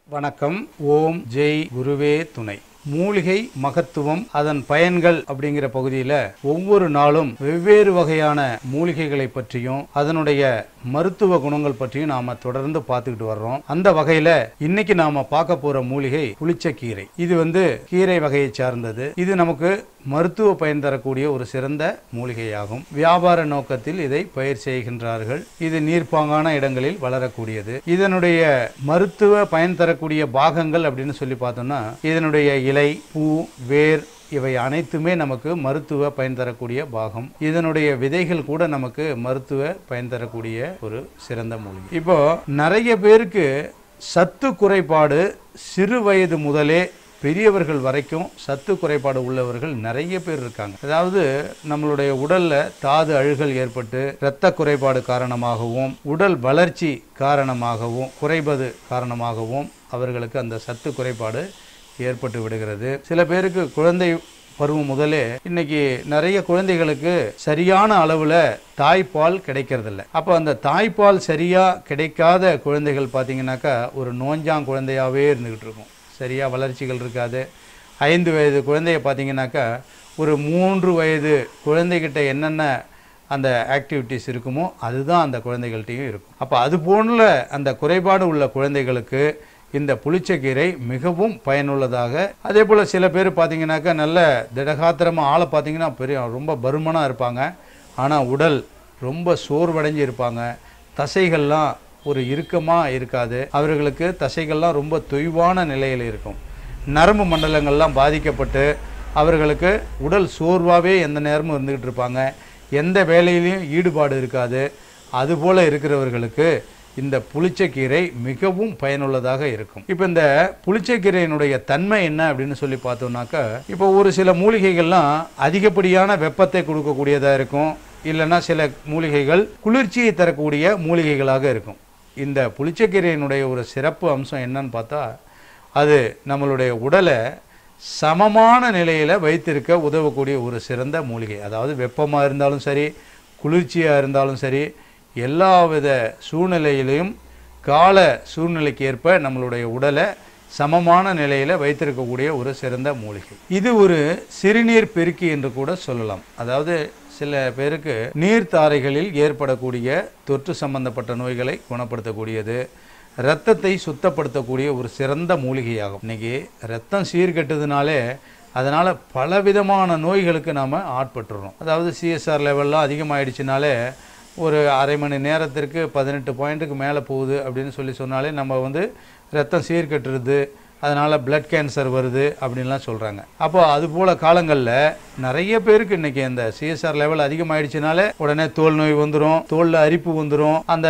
வணக்கம் ஓம் ஜெய் குருவே துணை மூலிகை மகத்துவம் அதன் பயன்கள் அப்படிங்கிற பகுதியில் ஒவ்வொரு நாளும் வெவ்வேறு வகையான மூலிகைகளை பற்றியும் அதனுடைய மருத்துவ குணங்கள் பற்றியும் நாம தொடர்ந்து பார்த்துக்கிட்டு வர்றோம் அந்த வகையில இன்னைக்கு நாம பார்க்க போற மூலிகை புளிச்சக்கீரை இது வந்து கீரை வகையை சார்ந்தது இது நமக்கு மருத்துவ பயன் தரக்கூடிய ஒரு சிறந்த மூலிகையாகும் வியாபார நோக்கத்தில் இதை பயிர் செய்கின்றார்கள் இது நீர்ப்பாங்கான இடங்களில் வளரக்கூடியது இதனுடைய மருத்துவ பயன் தரக்கூடிய பாகங்கள் அப்படின்னு சொல்லி பார்த்தோம்னா இதனுடைய இலை பூ வேர் இவை அனைத்துமே நமக்கு மருத்துவ பயன் தரக்கூடிய பாகம் இதனுடைய விதைகள் கூட நமக்கு மருத்துவ பயன் தரக்கூடிய ஒரு சிறந்த மூலிகை இப்போ நிறைய பேருக்கு சத்து குறைபாடு சிறு வயது முதலே பெரியவர்கள் வரைக்கும் சத்து குறைபாடு உள்ளவர்கள் நிறைய பேர் இருக்காங்க அதாவது நம்மளுடைய உடல்ல தாது அழுகல் ஏற்பட்டு இரத்த குறைபாடு காரணமாகவும் உடல் வளர்ச்சி காரணமாகவும் குறைபது காரணமாகவும் அவர்களுக்கு அந்த சத்து குறைபாடு ஏற்பட்டு விடுகிறது சில பேருக்கு குழந்தை பருவம் முதலே இன்னைக்கு நிறைய குழந்தைகளுக்கு சரியான அளவில் தாய்ப்பால் கிடைக்கிறதில்ல அப்போ அந்த தாய்ப்பால் சரியாக கிடைக்காத குழந்தைகள் பார்த்தீங்கன்னாக்கா ஒரு நோஞ்சாங் குழந்தையாகவே இருந்துக்கிட்டு இருக்கும் சரியாக வளர்ச்சிகள் இருக்காது ஐந்து வயது குழந்தைய பார்த்தீங்கன்னாக்கா ஒரு மூன்று வயது குழந்தைகிட்ட என்னென்ன அந்த ஆக்டிவிட்டீஸ் இருக்குமோ அதுதான் அந்த குழந்தைகள்கிட்டையும் இருக்கும் அப்போ அது போன்ற அந்த குறைபாடு உள்ள குழந்தைகளுக்கு இந்த புளிச்சக்கீரை மிகவும் பயனுள்ளதாக அதே போல் சில பேர் பார்த்தீங்கன்னாக்கா நல்ல திடகாத்திரமாக ஆளை பார்த்தீங்கன்னா பெரிய ரொம்ப பருமனாக இருப்பாங்க ஆனால் உடல் ரொம்ப சோர்வடைஞ்சு இருப்பாங்க தசைகள்லாம் ஒரு இறுக்கமாக இருக்காது அவர்களுக்கு தசைகள்லாம் ரொம்ப தொய்வான நிலையில் இருக்கும் நரம்பு மண்டலங்கள்லாம் பாதிக்கப்பட்டு அவர்களுக்கு உடல் சோர்வாகவே எந்த நேரமும் இருந்துக்கிட்டு இருப்பாங்க எந்த வேலையிலையும் ஈடுபாடு இருக்காது அதுபோல் இருக்கிறவர்களுக்கு இந்த புளிச்சக்கீரை மிகவும் பயனுள்ளதாக இருக்கும் இப்போ இந்த புளிச்சக்கீரையினுடைய தன்மை என்ன அப்படின்னு சொல்லி பார்த்தோம்னாக்கா இப்போ ஒரு சில மூலிகைகள்லாம் அதிகப்படியான வெப்பத்தை கொடுக்கக்கூடியதாக இருக்கும் இல்லைன்னா சில மூலிகைகள் குளிர்ச்சியை தரக்கூடிய மூலிகைகளாக இருக்கும் இந்த புளிச்சக்கீரையினுடைய ஒரு சிறப்பு அம்சம் என்னன்னு பார்த்தா அது நம்மளுடைய உடலை சமமான நிலையில் வைத்திருக்க உதவக்கூடிய ஒரு சிறந்த மூலிகை அதாவது வெப்பமாக இருந்தாலும் சரி குளிர்ச்சியாக இருந்தாலும் சரி எல்லாவித சூழ்நிலையிலையும் கால சூழ்நிலைக்கு ஏற்ப நம்மளுடைய உடலை சமமான நிலையில் வைத்திருக்கக்கூடிய ஒரு சிறந்த மூலிகை இது ஒரு சிறுநீர் பெருக்கி என்று கூட சொல்லலாம் அதாவது சில பேருக்கு நீர்த்தாரைகளில் ஏற்படக்கூடிய தொற்று சம்பந்தப்பட்ட நோய்களை குணப்படுத்தக்கூடியது இரத்தத்தை சுத்தப்படுத்தக்கூடிய ஒரு சிறந்த மூலிகையாகும் இன்னைக்கு ரத்தம் சீர்கெட்டதுனாலே அதனால் பலவிதமான நோய்களுக்கு நாம் ஆட்பட்டுறோம் அதாவது சிஎஸ்ஆர் லெவல்லாம் அதிகமாகிடுச்சுனாலே ஒரு அரை மணி நேரத்திற்கு பதினெட்டு பாயிண்ட்டுக்கு மேலே போகுது அப்படின்னு சொல்லி சொன்னாலே நம்ம வந்து ரத்தம் சீர்கட்டுறது அதனால் பிளட் கேன்சர் வருது அப்படின்லாம் சொல்கிறாங்க அப்போ அது போல் காலங்களில் நிறைய பேருக்கு இன்றைக்கி இந்த சிஎஸ்ஆர் லெவல் அதிகமாகிடுச்சுனாலே உடனே தோல் நோய் வந்துடும் தோலில் அரிப்பு வந்துடும் அந்த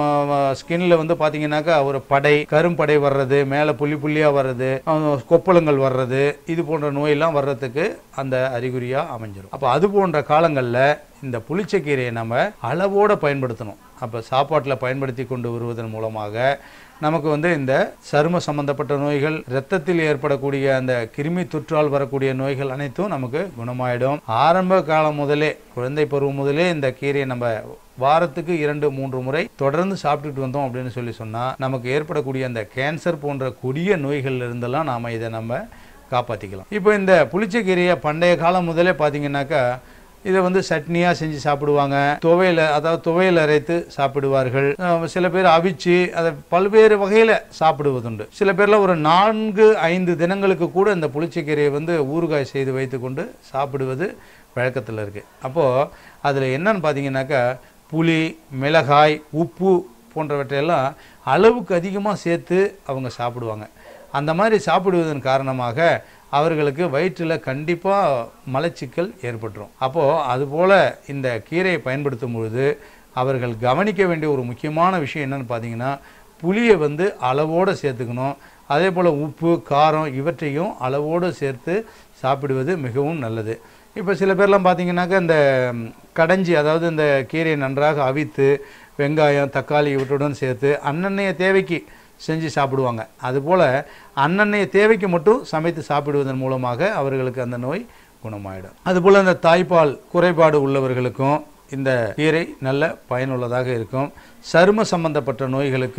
ஸ்கின்ல வந்து பார்த்தீங்கன்னாக்கா ஒரு படை கரும்படை வர்றது மேலே புள்ளி புள்ளியாக வர்றது அஹ் கொப்பளங்கள் வர்றது இது போன்ற நோயெல்லாம் வர்றதுக்கு அந்த அறிகுறியாக அமைஞ்சிடும் அப்போ அது போன்ற காலங்களில் இந்த புளிச்சக்கீரையை நம்ம அளவோடு பயன்படுத்தணும் அப்போ சாப்பாட்டில் பயன்படுத்தி கொண்டு வருவதன் மூலமாக நமக்கு வந்து இந்த சரும சம்பந்தப்பட்ட நோய்கள் இரத்தத்தில் ஏற்படக்கூடிய அந்த கிருமி தொற்றால் வரக்கூடிய நோய்கள் அனைத்தும் நமக்கு குணமாயிடும் ஆரம்ப காலம் முதலே குழந்தை பருவம் முதலே இந்த கீரையை நம்ம வாரத்துக்கு இரண்டு மூன்று முறை தொடர்ந்து சாப்பிட்டுட்டு வந்தோம் அப்படின்னு சொல்லி சொன்னால் நமக்கு ஏற்படக்கூடிய அந்த கேன்சர் போன்ற கொடிய நோய்கள்ல இருந்தெல்லாம் நாம் இதை நம்ம காப்பாற்றிக்கலாம் இப்போ இந்த புளிச்சக்கீரையை பண்டைய காலம் முதலே பார்த்தீங்கன்னாக்கா இதை வந்து சட்னியாக செஞ்சு சாப்பிடுவாங்க துவையில் அதாவது துவையில் அரைத்து சாப்பிடுவார்கள் அஹ் சில பேர் அவிச்சு அதை பல்வேறு வகையில் சாப்பிடுவதுண்டு சில பேர்லாம் ஒரு நான்கு ஐந்து தினங்களுக்கு கூட இந்த புளிச்சக்கீரையை வந்து ஊறுகாய் செய்து வைத்துக்கொண்டு சாப்பிடுவது வழக்கத்தில் இருக்குது அப்போது அதில் என்னன்னு பார்த்தீங்கன்னாக்கா புளி மிளகாய் உப்பு போன்றவற்றையெல்லாம் அளவுக்கு அதிகமாக சேர்த்து அவங்க சாப்பிடுவாங்க அந்த மாதிரி சாப்பிடுவதன் காரணமாக அவர்களுக்கு வயிற்றில் கண்டிப்பாக மலச்சிக்கல் ஏற்பட்டுரும் அப்போது அதுபோல் இந்த கீரையை பயன்படுத்தும் பொழுது அவர்கள் கவனிக்க வேண்டிய ஒரு முக்கியமான விஷயம் என்னன்னு பார்த்தீங்கன்னா புளியை வந்து அளவோடு சேர்த்துக்கணும் அதே போல் உப்பு காரம் இவற்றையும் அளவோடு சேர்த்து சாப்பிடுவது மிகவும் நல்லது இப்போ சில பேர்லாம் பார்த்தீங்கன்னாக்கா இந்த ம், கடைஞ்சி அதாவது இந்த கீரையை நன்றாக அவித்து வெங்காயம் தக்காளி இவற்றுடன் சேர்த்து அன்னன்னைய தேவைக்கு செஞ்சு சாப்பிடுவாங்க அதுபோல் அன்னன்னைய தேவைக்கு மட்டும் சமைத்து சாப்பிடுவதன் மூலமாக அவர்களுக்கு அந்த நோய் குணமாயிடும் அதுபோல் இந்த தாய்ப்பால் குறைபாடு உள்ளவர்களுக்கும் இந்த கீரை நல்ல பயனுள்ளதாக இருக்கும் சரும சம்பந்தப்பட்ட நோய்களுக்கு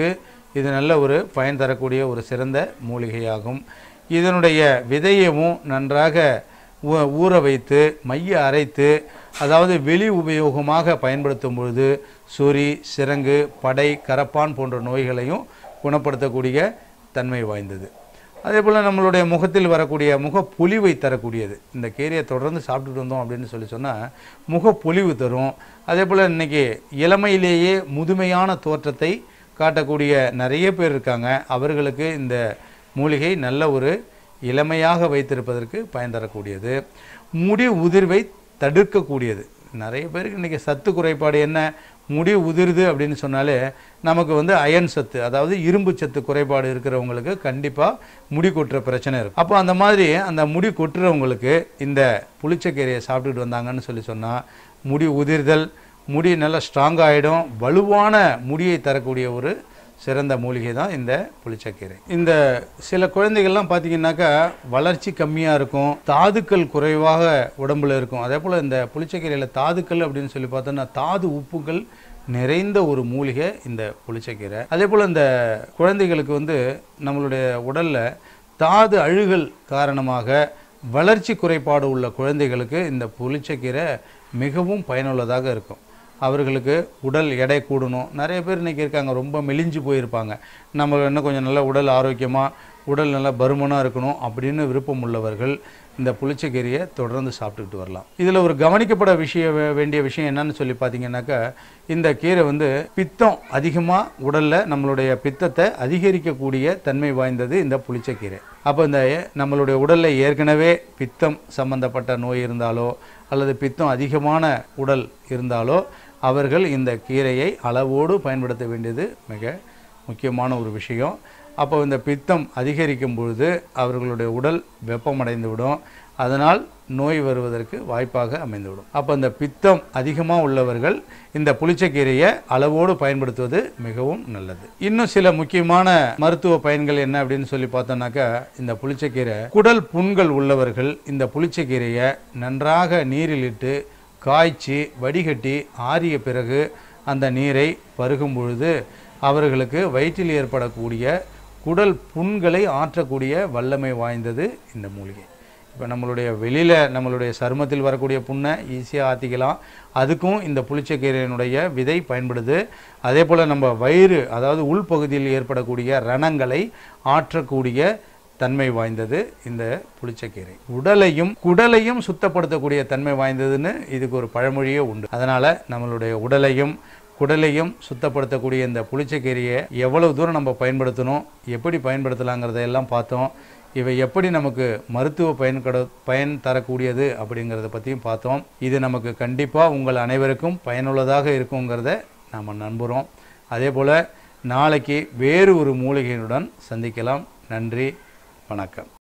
இது நல்ல ஒரு பயன் தரக்கூடிய ஒரு சிறந்த மூலிகையாகும் இதனுடைய விதையவும் நன்றாக ஊ- ஊற வைத்து மைய அரைத்து அதாவது வெளி உபயோகமாக பயன்படுத்தும் பொழுது சொறி சிரங்கு படை கரப்பான் போன்ற நோய்களையும் குணப்படுத்தக்கூடிய தன்மை வாய்ந்தது அதே போல் நம்மளுடைய முகத்தில் வரக்கூடிய முகப்பொலிவை தரக்கூடியது இந்த கீரையை தொடர்ந்து சாப்பிட்டுட்டு வந்தோம் அப்படின்னு சொல்லி சொன்னால் முகப்பொலிவு தரும் அதே போல் இன்னைக்கு இளமையிலேயே முதுமையான தோற்றத்தை காட்டக்கூடிய நிறைய பேர் இருக்காங்க அவர்களுக்கு இந்த மூலிகை நல்ல ஒரு இளமையாக வைத்திருப்பதற்கு பயன் தரக்கூடியது முடி உதிர்வை தடுக்கக்கூடியது நிறைய பேருக்கு இன்றைக்கி சத்து குறைபாடு என்ன முடி உதிருது அப்படின்னு சொன்னாலே நமக்கு வந்து அயன் சத்து அதாவது இரும்பு சத்து குறைபாடு இருக்கிறவங்களுக்கு கண்டிப்பாக முடி கொட்டுற பிரச்சனை இருக்கும் அப்போ அந்த மாதிரி அந்த முடி கொட்டுறவங்களுக்கு இந்த புளிச்சக்கீரையை சாப்பிட்டுட்டு வந்தாங்கன்னு சொல்லி சொன்னால் முடி உதிர்தல் முடி நல்லா ஸ்ட்ராங் ஆகிடும் வலுவான முடியை தரக்கூடிய ஒரு சிறந்த மூலிகை தான் இந்த புளிச்சக்கீரை இந்த சில குழந்தைகள்லாம் பார்த்தீங்கன்னாக்கா வளர்ச்சி கம்மியாக இருக்கும் தாதுக்கள் குறைவாக உடம்புல இருக்கும் அதே போல் இந்த புளிச்சக்கீரையில் தாதுக்கள் அப்படின்னு சொல்லி பார்த்தோன்னா தாது உப்புகள் நிறைந்த ஒரு மூலிகை இந்த புளிச்சக்கீரை அதே போல் இந்த குழந்தைகளுக்கு வந்து நம்மளுடைய உடலில் தாது அழுகல் காரணமாக வளர்ச்சி குறைபாடு உள்ள குழந்தைகளுக்கு இந்த புளிச்சக்கீரை மிகவும் பயனுள்ளதாக இருக்கும் அவர்களுக்கு உடல் எடை கூடணும் நிறைய பேர் இன்றைக்கி இருக்காங்க ரொம்ப மெலிஞ்சு போயிருப்பாங்க நம்ம இன்னும் கொஞ்சம் நல்ல உடல் ஆரோக்கியமாக உடல் நல்லா பருமனாக இருக்கணும் அப்படின்னு விருப்பம் உள்ளவர்கள் இந்த புளிச்சக்கீரையை தொடர்ந்து சாப்பிட்டுக்கிட்டு வரலாம் இதில் ஒரு கவனிக்கப்பட விஷய வே- வேண்டிய விஷயம் என்னன்னு சொல்லி பார்த்தீங்கன்னாக்கா இந்த கீரை வந்து பித்தம் அதிகமாக உடலில் நம்மளுடைய பித்தத்தை அதிகரிக்கக்கூடிய தன்மை வாய்ந்தது இந்த புளிச்சக்கீரை அப்போ இந்த நம்மளுடைய உடலில் ஏற்கனவே பித்தம் சம்பந்தப்பட்ட நோய் இருந்தாலோ அல்லது பித்தம் அதிகமான உடல் இருந்தாலோ அவர்கள் இந்த கீரையை அளவோடு பயன்படுத்த வேண்டியது மிக முக்கியமான ஒரு விஷயம் அப்போ இந்த பித்தம் அதிகரிக்கும் பொழுது அவர்களுடைய உடல் வெப்பமடைந்து விடும் அதனால் நோய் வருவதற்கு வாய்ப்பாக அமைந்துவிடும் அப்போ இந்த பித்தம் அதிகமாக உள்ளவர்கள் இந்த புளிச்சக்கீரையை அளவோடு பயன்படுத்துவது மிகவும் நல்லது இன்னும் சில முக்கியமான மருத்துவ பயன்கள் என்ன அப்படின்னு சொல்லி பார்த்தோம்னாக்கா இந்த புளிச்சக்கீரை குடல் புண்கள் உள்ளவர்கள் இந்த புளிச்சக்கீரையை நன்றாக நீரில் இட்டு காய்ச்சி வடிகட்டி ஆறிய பிறகு அந்த நீரை பருகும் பொழுது அவர்களுக்கு வயிற்றில் ஏற்படக்கூடிய குடல் புண்களை ஆற்றக்கூடிய வல்லமை வாய்ந்தது இந்த மூலிகை இப்போ நம்மளுடைய வெளியில் நம்மளுடைய சருமத்தில் வரக்கூடிய புண்ணை ஈஸியாக ஆற்றிக்கலாம் அதுக்கும் இந்த புளிச்சக்கீரையினுடைய விதை பயன்படுது அதே போல் நம்ம வயிறு அதாவது உள்பகுதியில் ஏற்படக்கூடிய ரணங்களை ஆற்றக்கூடிய தன்மை வாய்ந்தது இந்த புளிச்சக்கீரை உடலையும் குடலையும் சுத்தப்படுத்தக்கூடிய தன்மை வாய்ந்ததுன்னு இதுக்கு ஒரு பழமொழியே உண்டு அதனால் நம்மளுடைய உடலையும் குடலையும் சுத்தப்படுத்தக்கூடிய இந்த புளிச்சக்கீரையை எவ்வளவு தூரம் நம்ம பயன்படுத்தணும் எப்படி பயன்படுத்தலாங்கிறத எல்லாம் பார்த்தோம் இவை எப்படி நமக்கு மருத்துவ பயன் கட பயன் தரக்கூடியது அப்படிங்கிறத பற்றியும் பார்த்தோம் இது நமக்கு கண்டிப்பாக உங்கள் அனைவருக்கும் பயனுள்ளதாக இருக்குங்கிறத நாம் நம்புகிறோம் அதே போல் நாளைக்கு வேறு ஒரு மூலிகையுடன் சந்திக்கலாம் நன்றி வணக்கம்